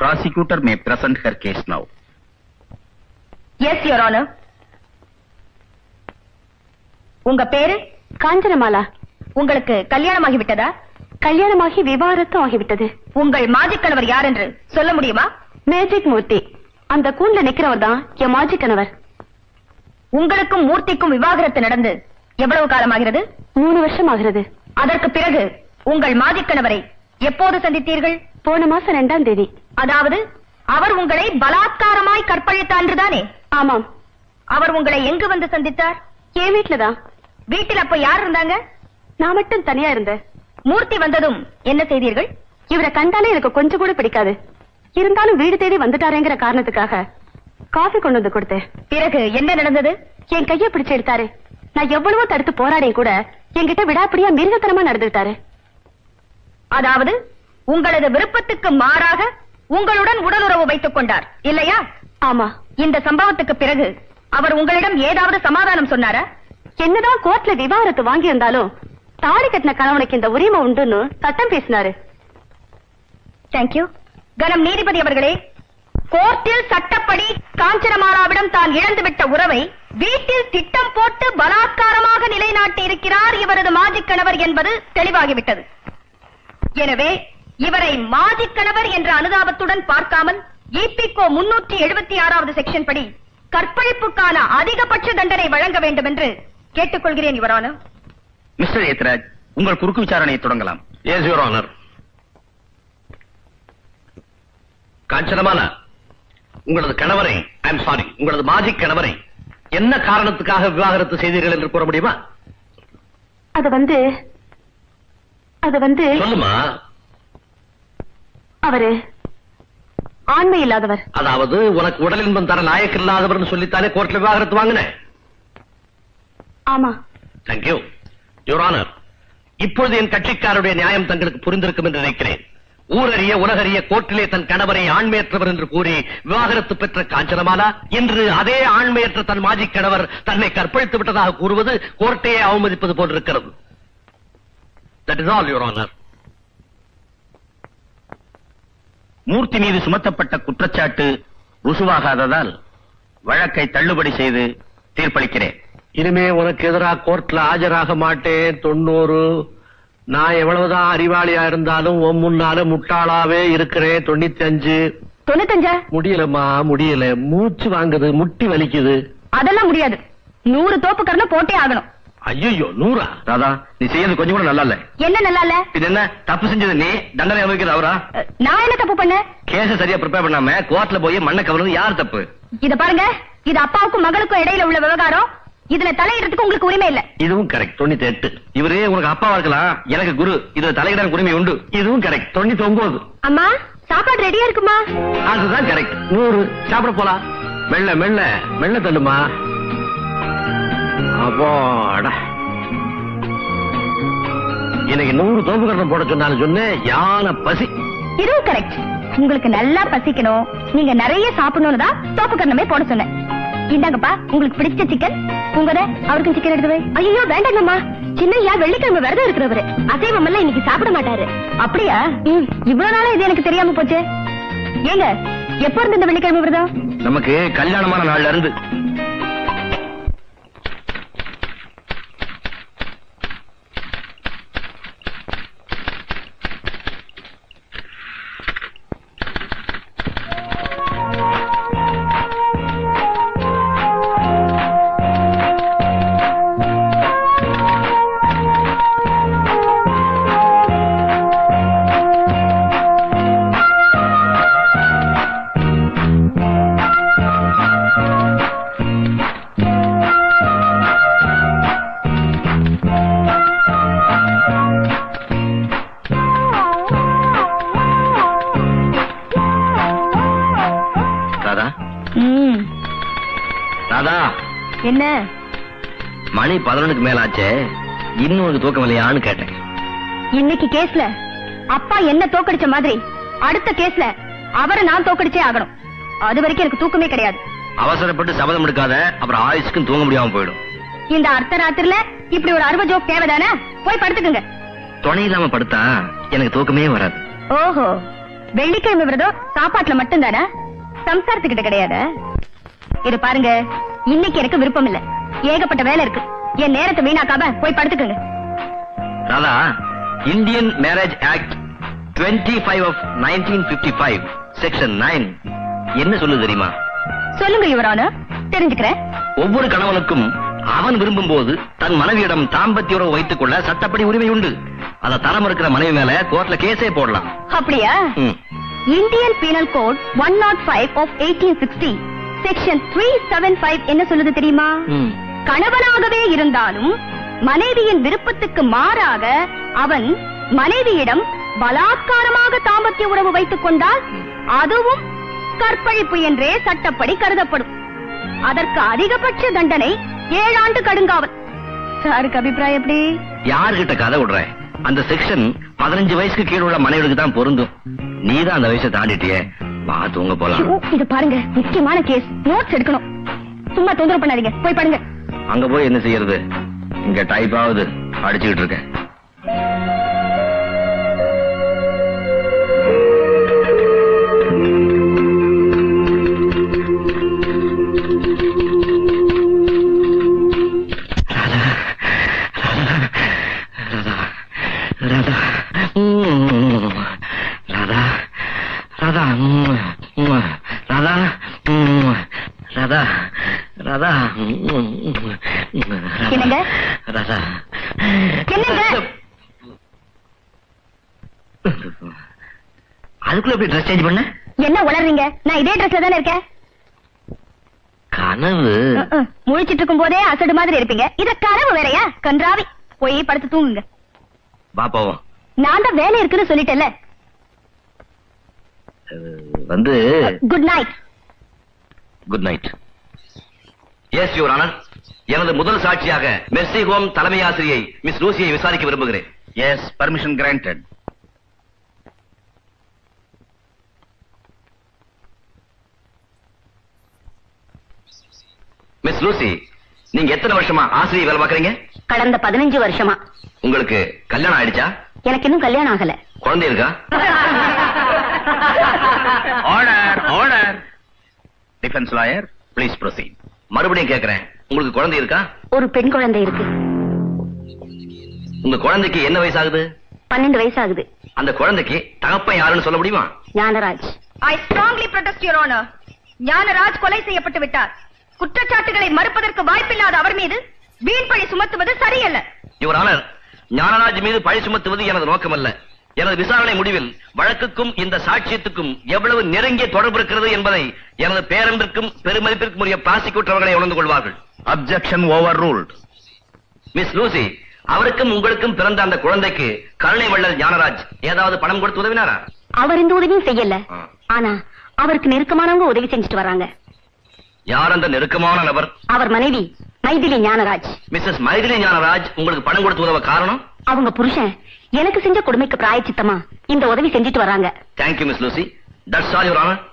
prosecutor may present her case now. Yes your honour உங்க பேரு காஞ்சனமாலா உங்களுக்கு கல்யாணமாகி விட்டதா கல்யாணமாகி விவாகரத்தும் ஆகிவிட்டது உங்கள் மாஜிக் கணவர் யார் என்று சொல்ல முடியுமா மேஜிக் மூர்த்தி அந்த கூண்ல நிக்கிறவர் தான் என் மாஜி கணவர் உங்களுக்கும் மூர்த்திக்கும் விவாகரத்து நடந்து எவ்வளவு காலமாகிறது மூணு வருஷம் ஆகிறது அதற்கு பிறகு உங்கள் மாஜிக் கணவரை எப்போது சந்தித்தீர்கள் போன மாசம் ரெண்டாம் தேதி அதாவது அவர் உங்களை பலாத்காரமாய் கற்பழித்தார் என்றுதானே ஆமாம் அவர் உங்களை எங்கு வந்து சந்தித்தார் என் வீட்டுலதான் வீட்டில் அப்ப யார் இருந்தாங்க நான் மட்டும் தனியா இருந்தேன் மூர்த்தி வந்ததும் என்ன செய்தீர்கள் இவரை கண்டாலே எனக்கு கொஞ்சம் கூட பிடிக்காது இருந்தாலும் வீடு தேடி வந்துட்டாரேங்கிற காரணத்துக்காக காஃபி கொண்டு வந்து கொடுத்தேன் பிறகு என்ன நடந்தது என் கைய பிடிச்சு எடுத்தாரு நான் எவ்வளவோ தடுத்து போராடியும் கூட என்கிட்ட விடாப்பிடியா மிருகத்தனமா நடந்துட்டாரு அதாவது உங்களது விருப்பத்துக்கு மாறாக உங்களுடன் உடலுறவு வைத்துக் கொண்டார் இல்லையா ஆமா இந்த சம்பவத்துக்கு பிறகு அவர் உங்களிடம் ஏதாவது சமாதானம் சொன்னாரா என்னதான் கோர்ட்ல விவாகரத்து வாங்கி இருந்தாலும் தாலி கட்டின கணவனுக்கு இந்த உரிமை உண்டுன்னு சட்டம் பேசினாரு தேங்க்யூ கனம் நீதிபதி அவர்களே கோர்ட்டில் சட்டப்படி காஞ்சனமாலாவிடம் தான் இழந்துவிட்ட உறவை வீட்டில் திட்டம் போட்டு பலாத்காரமாக நிலைநாட்டி இருக்கிறார் இவரது மாஜிக் கணவர் என்பது தெளிவாகிவிட்டது எனவே இவரை மாஜிக் கணவர் என்ற அனுதாபத்துடன் பார்க்காமல் இபிகோ முன்னூற்றி எழுபத்தி ஆறாவது செக்ஷன் படி கற்பழிப்புக்கான அதிகபட்ச தண்டனை வழங்க வேண்டும் என்று கேட்டுக்கொள்கிறேன் இவரான மிஸ்டர் ஏத்ராஜ் உங்கள் குறுக்கு விசாரணையை தொடங்கலாம் எஸ் யுவர் ஆனர் காஞ்சனமாலா உங்களது கணவரை ஐ எம் சாரி உங்களது மாஜி கணவரை என்ன காரணத்துக்காக விவாகரத்து செய்தீர்கள் என்று கூற முடியுமா அது வந்து அது வந்து சொல்லுமா அவரு ஆண்மை இல்லாதவர் அதாவது உனக்கு உடல் இன்பம் தர லாயக்கு இல்லாதவர்னு சொல்லித்தானே கோர்ட்ல விவாகரத்து வாங்கினேன் ஆமா தேங்க்யூ யுவர் ஆனர் இப்பொழுது என் கட்சிக்காரருடைய நியாயம் தங்களுக்கு புரிந்திருக்கும் என்று நினைக்கிறேன் ஊரறிய உலகறிய கோர்ட்டிலே தன் கணவரை ஆண்மையற்றவர் என்று கூறி விவாகரத்து பெற்ற காஞ்சனமாலா இன்று அதே ஆண்மையற்ற தன் மாஜி கணவர் தன்னை கற்பழித்து விட்டதாக கூறுவது கோர்ட்டையே அவமதிப்பது போன்றிருக்கிறது that is all your honour Murthy மீது சுமத்தப்பட்ட குற்றச்சாட்டு ருசுவாகாததால் வழக்கை தள்ளுபடி செய்து தீர்ப்பளிக்கிறேன் இனிமே உனக்கு எதிராக கோர்ட்ல ஆஜராக மாட்டேன் தொண்ணூறு நான் எவ்வளவுதான் அறிவாளியா இருந்தாலும் உன் முன்னால முட்டாளாவே இருக்கிறேன் தொண்ணூத்தி அஞ்சு தொண்ணூத்தஞ்சா முடியலம்மா முடியல மூச்சு வாங்குது முட்டி வலிக்குது அதெல்லாம் முடியாது நூறு தோப்புக்கரணம் போட்டே ஆகணும் ஐயோ நூறா ராதா நீ செய்யறது கொஞ்சம் கூட நல்லா இல்ல என்ன நல்லா இல்ல இது என்ன தப்பு செஞ்சது நீ தண்டனை அனுபவிக்கிறது அவரா அஹ், நான் என்ன தப்பு பண்ணேன் கேஸ சரியா ப்ரிப்பேர் பண்ணாம கோர்ட்ல போய் மண்ணை கவர்றது யார் தப்பு இத பாருங்க இது அப்பாவுக்கும் மகளுக்கும் இடையில உள்ள விவகாரம் இதுல தலையிடறதுக்கு உங்களுக்கு உரிமை இல்ல இதுவும் கரெக்ட் தொண்ணூத்தி எட்டு இவரே உனக்கு அப்பாவா இருக்கலாம் எனக்கு குரு இதுல தலையிட உரிமை உண்டு இதுவும் கரெக்ட் தொண்ணூத்தி ஒன்பது அம்மா சாப்பாடு ரெடியா இருக்குமா அதுதான் கரெக்ட் நூறு சாப்பிட போலாம் மெல்ல மெல்ல மெல்ல தள்ளுமா அப்பாடா இன்னைக்கு நூறு தோப்பு கட்டணம் போட சொன்னாலும் சொன்னேன் யானை பசி இதுவும் கரெக்ட் உங்களுக்கு நல்லா பசிக்கணும் நீங்க நிறைய சாப்பிடணும்னு தான் தோப்பு கரணமே போட சொன்னேன் இந்தாங்கப்பா உங்களுக்கு பிடிச்ச சிக்கன் உங்கத அவருக்கும் சிக்கன் எடுத்து வை ஐயோ வேண்டாங்கம்மா சின்னையா வெள்ளிக்கிழமை விரதம் இருக்கிறவரு அசைவம் எல்லாம் இன்னைக்கு சாப்பிட மாட்டாரு அப்படியா இவ்வளவு நாளா இது எனக்கு தெரியாம போச்சு ஏங்க எப்ப இருந்து இந்த வெள்ளிக்கிழமை விரதம் நமக்கு கல்யாணமான நாள்ல இருந்து ராதா ம், ராதா என்ன மணி பதினொன்னுக்கு மேல ஆச்சே இன்னும் ஒரு தூக்கம் இல்லையான்னு கேட்டேன் இன்னைக்கு கேஸ்ல அப்பா என்ன தோக்கடிச்ச மாதிரி அடுத்த கேஸ்ல அவரை நான் தோக்கடிச்சே ஆகணும் அது வரைக்கும் எனக்கு தூக்கமே கிடையாது அவசரப்பட்டு சபதம் எடுக்காத அப்புறம் ஆயுஷ்க்கும் தூங்க முடியாம போயிடும் இந்த அர்த்த ராத்திரில இப்படி ஒரு அறுபது ஜோக் தேவைதானே போய் படுத்துக்குங்க துணை இல்லாம படுத்தா எனக்கு தூக்கமே வராது ஓஹோ வெள்ளிக்கிழமை விரதம் சாப்பாட்டுல மட்டும்தானே சம்சாரத்துக்கிட்ட கிடையாது இது பாருங்க இன்னைக்கு எனக்கு விருப்பம் இல்ல ஏகப்பட்ட வேலை இருக்கு என் நேரத்தை வீணாக்காம போய் படுத்துக்கங்க Radha Indian marriage act 25 five of nineteen fifty five section nine என்ன சொல்லுது தெரியுமா சொல்லுங்க யுவரான தெரிஞ்சுக்கிறேன் ஒவ்வொரு கணவனுக்கும் அவன் விரும்பும் போது தன் மனைவியிடம் தாம்பத்திய உறவு வைத்துக் கொள்ள சட்டப்படி உரிமை உண்டு அதை தரம் இருக்கிற மனைவி மேல கோர்ட்ல கேஸே போடலாம் அப்படியா ம். Indian penal code one naught five of eighteen sixty section three seven five என்ன சொல்லுது தெரியுமா ம். கணவனாகவே இருந்தாலும் மனைவியின் விருப்பத்துக்கு மாறாக அவன் மனைவியிடம் பலாத்காரமாக தாம்பத்திய உறவு வைத்துக் கொண்டால் அதுவும் கற்பழிப்பு என்றே சட்டப்படி கருதப்படும் அதற்கு அதிகபட்ச தண்டனை ஏழாண்டு கடுங்காவல் சாருக்கு அபிப்பிராயம் எப்படி யார்கிட்ட கதை விடுற அந்த செக்ஷன் பதினஞ்சு வயசுக்கு கீழே உள்ள மனைவிகளுக்கு தான் பொருந்தும் நீ தான் அந்த வயசை தாண்டிட்டியே வா தூங்க போலாம் ஐயோ, இது பாருங்க முக்கியமான கேஸ் நோட்ஸ் எடுக்கணும் சும்மா தொந்தரவு பண்ணாதீங்க போய் பாருங்க அங்க போய் என்ன செய்யறது இங்க டைப் ஆகுது அடிச்சுக்கிட்டு இருக்கேன் ராதா ராதா உம். ராதா ராதா உம். உம். ராதா உம். ராதா ராதா உம். உம். என்னங்க? ராதா என்னங்க? அதுக்குள்ள எப்படி ட்ரெஸ் சேஞ்ச் பண்ண என்ன உளறீங்க நான் இதே ட்ரெஸ்ல தானே இருக்கேன் கனவு அஹ், அஹ். முழிச்சிட்டு இருக்கும் போதே அசடு மாதிரி இருப்பீங்க இத கனவு வேறயா கன்றாவி போய் படுத்து தூங்குங்க வா போவோம் நான் தான் வேலை இருக்குன்னு சொல்லிட்டேன்ல அஹ், வந்து good night good night yes your honour எனது முதல் சாட்சியாக மெர்சி ஹோம் தலைமை ஆசிரியை மிஸ் லூசியை விசாரிக்க விரும்புகிறேன் yes permission granted miss Lucy நீங்க எத்தனை வருஷமா ஆசிரியை வேலை பார்க்கறீங்க கடந்த பதினஞ்சு வருஷமா உங்களுக்கு கல்யாணம் ஆயிடுச்சா எனக்கு இன்னும் கல்யாணம் ஆகல குழந்தை இருக்கா order order defence lawyer please proceed மறுபடியும் கேக்குறேன் உங்களுக்கு குழந்தை இருக்கா ஒரு பெண் குழந்தை இருக்கு உங்க குழந்தைக்கு என்ன வயசாகுது பன்னெண்டு வயசு ஆகுது அந்த குழந்தைக்கு தகப்பன் யாருன்னு சொல்ல முடியுமா Gnanaraj I strongly protest your honour Gnanaraj கொலை செய்யப்பட்டு விட்டார் குற்றச்சாட்டுகளை மறுப்பதற்கு வாய்ப்பில்லாத அவர் மீது வீண்பழி சுமத்துவது சரியல்ல யுவர் ஆனர் ஞானராஜ் மீது பழி சுமத்துவது எனது நோக்கமல்ல எனது விசாரணை முடிவில் வழக்குக்கும் இந்த சாட்சியத்துக்கும் எவ்வளவு நெருங்கிய தொடர்பு இருக்கிறது என்பதை எனது பேரன்பிற்கும் பெருமதிப்பிற்கும் உரிய ப்ராசிக்யூட்டர் அவர்களை உணர்ந்து கொள்வார்கள் objection overruled miss Lucy அவருக்கும் உங்களுக்கும் பிறந்த அந்த குழந்தைக்கு கருணை வள்ளல் ஞானராஜ் ஏதாவது பணம் கொடுத்து உதவினாரா அவர் இந்த உதவியும் செய்யல ஆ. ஆனா அவருக்கு நெருக்கமானவங்க உதவி செஞ்சுட்டு வராங்க யார் அந்த நெருக்கமான நபர் அவர் மனைவி மைதிலி ஞானராஜ் மிஸ்ஸஸ் மைதிலி ஞானராஜ் உங்களுக்கு பணம் கொடுத்து உதவ காரணம் அவங்க புருஷன் எனக்கு செஞ்ச கொடுமைக்கு பிராயச்சித்தமா இந்த உதவி செஞ்சுட்டு வராங்க thank you miss Lucy that's all your honour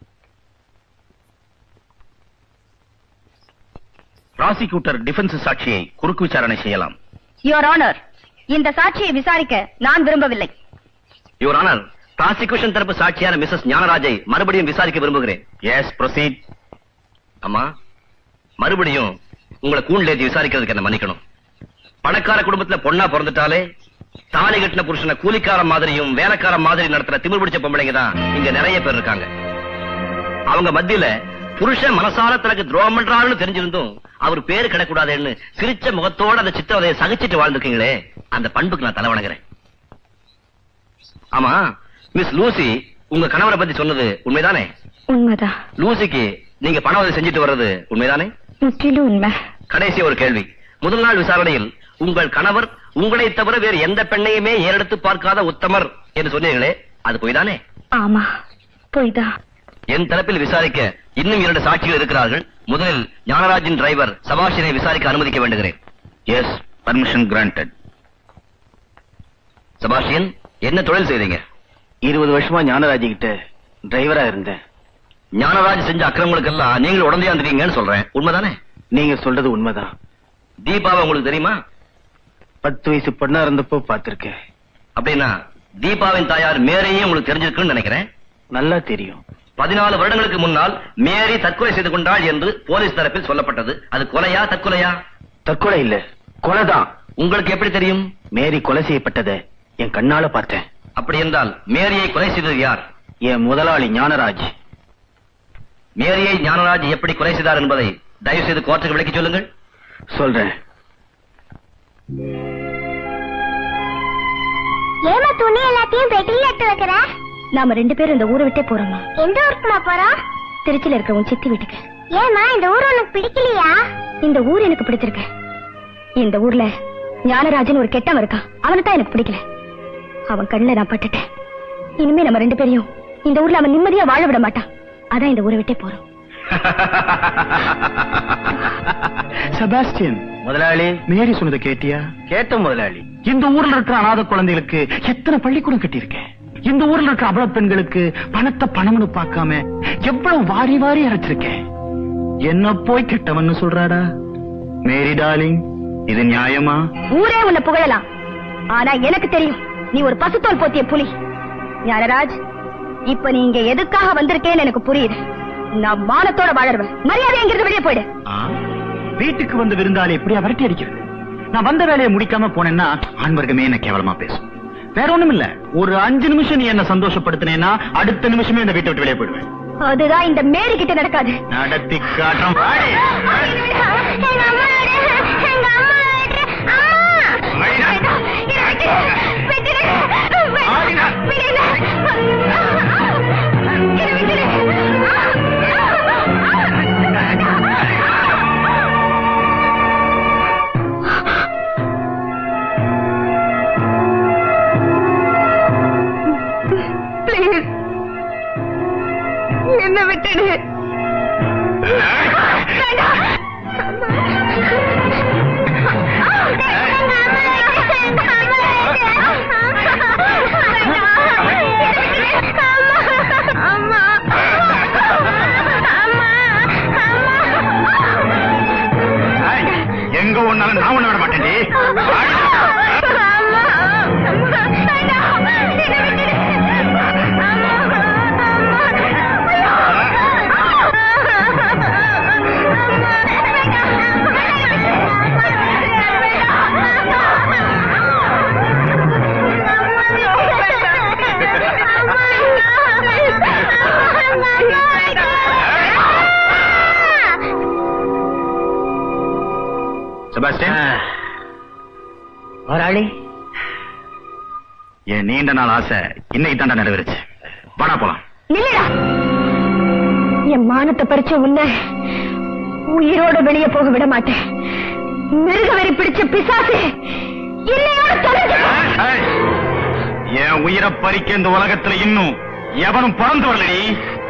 prosecutor defence சாட்சியை குறுக்கு விசாரணை செய்யலாம் யுவர் ஆனர் இந்த சாட்சியை விசாரிக்க நான் விரும்பவில்லை யுவர் ஆனர் ப்ராசிக்யூஷன் தரப்பு சாட்சியான மிஸ்ஸஸ் ஞானராஜை மறுபடியும் விசாரிக்க விரும்புகிறேன் எஸ் ப்ரொசீட் அம்மா மறுபடியும் உங்களை கூண்டில் ஏத்தி விசாரிக்கிறதுக்கு என்ன மன்னிக்கணும் பணக்கார குடும்பத்துல பொண்ணா பிறந்துட்டாலே தாலி கட்டின புருஷனை கூலிக்கார மாதிரியும் வேலைக்கார மாதிரி நடத்துற திமிர் பிடிச்ச பொம்பளைங்க தான் இங்க நிறைய பேர் இருக்காங்க அவங்க மத்தியில புருஷன் மனசார தனக்கு துரோகம் பண்றாருன்னு தெரிஞ்சிருந்தும் அவர் பேரு கிடக்கூடாதுன்னு சிரிச்ச முகத்தோட அந்த சித்திரவதையை சகிச்சிட்டு வாழ்ந்துருக்கீங்களே அந்த பண்புக்கு நான் தலை வணங்குறேன் ஆமா மிஸ் லூசி உங்க கணவரை பத்தி சொன்னது உண்மைதானே உண்மைதான் லூசிக்கு நீங்க பண உதவி செஞ்சுட்டு வர்றது உண்மைதானே முற்றிலும் உண்மை கடைசி ஒரு கேள்வி முதல் நாள் விசாரணையில் உங்கள் கணவர் உங்களை தவிர வேறு எந்த பெண்ணையுமே ஏறெடுத்து பார்க்காத உத்தமர் என்று சொன்னீர்களே அது பொய்தானே ஆமா போய்தான் என் தரப்பில் விசாரிக்க இன்னும் இரண்டு சாட்சிகள் இருக்கிறார்கள் முதலில் ஞானராஜின் டிரைவர் சபாஷினை விசாரிக்க அனுமதிக்க வேண்டுகிறேன் எஸ் பர்மிஷன் கிராண்டட் சபாஷியன் என்ன தொழில் செய்தீங்க இருபது வருஷமா ஞானராஜி கிட்ட டிரைவரா இருந்தேன் ஞானராஜ் செஞ்ச அக்கிரமங்களுக்கெல்லாம் நீங்கள் உடந்தையா இருந்தீங்கன்னு சொல்றேன் உண்மைதானே நீங்க சொல்றது உண்மைதான் தீபாவை உங்களுக்கு தெரியுமா பத்து வயசு பொண்ணா இருந்தப்போ பார்த்திருக்கேன் அப்படின்னா தீபாவின் தாயார் மேரியும் உங்களுக்கு தெரிஞ்சிருக்குன்னு நினைக்கிறேன் நல்லா தெரியும் பதினாலு வருடங்களுக்கு முன்னால் மேரி தற்கொலை செய்து கொண்டாள் என்று போலீஸ் தரப்பில் சொல்லப்பட்டது அது கொலையா தற்கொலையா தற்கொலை இல்ல கொலைதான் உங்களுக்கு எப்படி தெரியும் மேரி கொலை செய்யப்பட்டதை என் கண்ணால பார்த்தேன் அப்படி என்றால் மேரியை கொலை செய்தது யார் என் முதலாளி ஞானராஜ் மேரியை ஞானராஜ் எப்படி கொலை செய்தார் என்பதை தயவு செய்து கோர்ட்டுக்கு விளக்கி சொல்லுங்கள் சொல்றேன் ஏமா துணி எல்லாத்தையும் பெட்டில எடுத்து வைக்கிற நாம ரெண்டு பேரும் இந்த ஊரை விட்டே போறோமா எந்த ஊருக்குமா போறோம் திருச்சியில இருக்க உன் சித்தி வீட்டுக்கு ஏமா இந்த ஊர் உனக்கு பிடிக்கலையா இந்த ஊர் எனக்கு பிடிச்சிருக்கு இந்த ஊர்ல ஞானராஜன் ஒரு கெட்டவன் இருக்கான் அவனை தான் எனக்கு பிடிக்கல அவன் கண்ணுல நான் பட்டுட்டேன் இனிமே நம்ம ரெண்டு பேரையும் இந்த ஊர்ல அவன் நிம்மதியா வாழ விட மாட்டான் அதான் இந்த ஊரை விட்டே போறோம் செபாஸ்டியன் முதலாளி மேரி சொன்னதை கேட்டியா கேட்ட முதலாளி இந்த ஊர்ல இருக்கிற அனாதை குழந்தைகளுக்கு எத்தனை பள்ளிக்கூடம் கட்டியிருக்கேன் இந்த ஊர்ல இருக்கிற அபல பெண்களுக்கு பணத்தை பணம்னு பார்க்காம எவ்வளவு வாரி வாரி அரைச்சிருக்கேன் என்ன போய் கெட்டவன்னு சொல்றாடா மேரி டார்லிங் இது நியாயமா ஊரே உன்னை புகழலாம் ஆனா எனக்கு தெரியும் நீ ஒரு பசுத்தோல் போத்திய புலி ஞானராஜ் இப்ப நீ இங்க எதுக்காக வந்திருக்கேன்னு எனக்கு புரியுது நான் மானத்தோட வாழறவன் மரியாதை எங்கிருந்து வெளியே போயிடு ஆ? வீட்டுக்கு வந்து விருந்தாளி எப்படியா விரட்டி அடிக்கிறது நான் வந்த வேலையை முடிக்காம போனேன்னா ஆண்வர்க்கமே என்ன கேவலமா பேசும் வேற ஒண்ணும் இல்ல ஒரு அஞ்சு நிமிஷம் நீ என்ன சந்தோஷப்படுத்தினேன்னா அடுத்த நிமிஷமே இந்த வீட்டை விட்டு வெளியே போயிடுவேன் அதுதான் இந்த மேரி கிட்ட நடக்காது நடத்தி காட்டம் வாடி. எங்க அம்மா விடு. எங்க அம்மா விடு. அம்மா மைனா. எனக்கு விட்டுடு. ஆடினா. விடுங்க. என்னை விட்டுடு. ப்ளீஸ் என்ன விட்டுடு ஏய், எங்க ஒன்னாலும் நான் ஒண்ணு விட மாட்டேன்டி செபாஸ்டியன் முதலாளி என் நீண்ட நாள் ஆசை இன்னைக்கு தாண்டா நிறைவேறுச்சு வாடா போலாம் நில்லுடா என் மானத்தை பறிச்ச உன்னை உயிரோட வெளியே போக விட மாட்டேன் மிருக வெறி பிடிச்ச பிசாசு இன்னையோட தொலைஞ்சு போ. ஏய், என் உயிரை பறிக்க இந்த உலகத்துல இன்னும் எவனும் பிறந்து வரலடி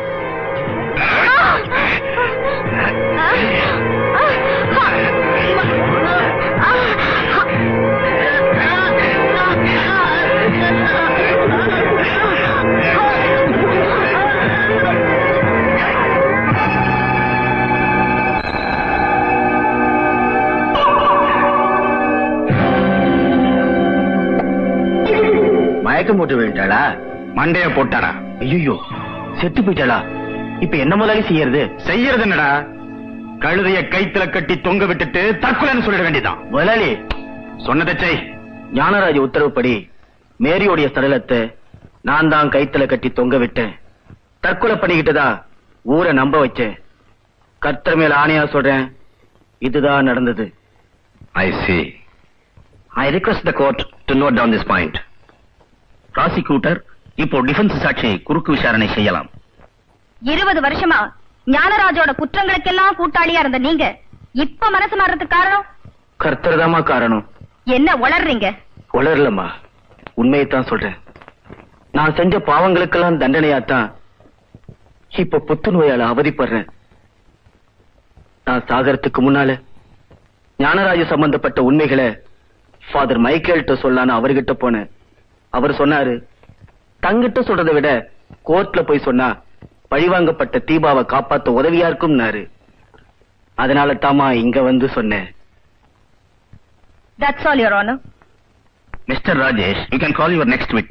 மயக்கம் போட்டு விழுந்தாளா மண்டைய போட்டாடா ஐயோ செத்து போயிட்டாளா இப்ப என்ன முதலாளி செய்யறது செய்யறது என்னடா கழுதைய கைத்துல கட்டி தொங்க விட்டுட்டு தற்கொலைன்னு சொல்லிட வேண்டியதான் முதலாளி சொன்னதை செய் ஞானராஜ் உத்தரவுப்படி மேரியோடைய சடலத்தை நான் தான் கைத்துல கட்டி தொங்க விட்டேன் தற்கொலை பண்ணிக்கிட்டதா ஊரை நம்ப வச்சேன் கர்த்தர் மேல ஆணையா சொல்றேன் இதுதான் நடந்தது I see I request the court to note down this point prosecutor இப்போ டிஃபென்ஸ் சாட்சி குறுக்கு விசாரணை செய்யலாம் இருபது வருஷமா ஞானராஜோட குற்றங்களுக்கெல்லாம் கூட்டாளியா இருந்த நீங்க இப்ப மனசு மாறுறதுக்கு காரணம் கர்த்தர் தாமா காரணம் என்ன உளறீங்க உளரலம்மா உண்மையைத்தான் சொல்றேன் நான் செஞ்ச பாவங்களுக்கெல்லாம் தண்டனையாத்தான் இப்ப புத்துநோயால அவதிப்படுறேன் நான் சாகறதுக்கு முன்னால ஞானராஜ சம்பந்தப்பட்ட உண்மைகளை ஃபாதர் மைக்கேல்கிட்ட சொல்லான்னு அவர்கிட்ட போனேன் அவர் சொன்னாரு தங்கிட்ட சொல்றதை விட கோர்ட்ல போய் சொன்னா பழிவாங்கப்பட்ட தீபாவை காப்பாத்த உதவியா இருக்கும்னாரு அதனால தாமா இங்க வந்து சொன்னேன் that's all your honour mister Rajesh you can call your next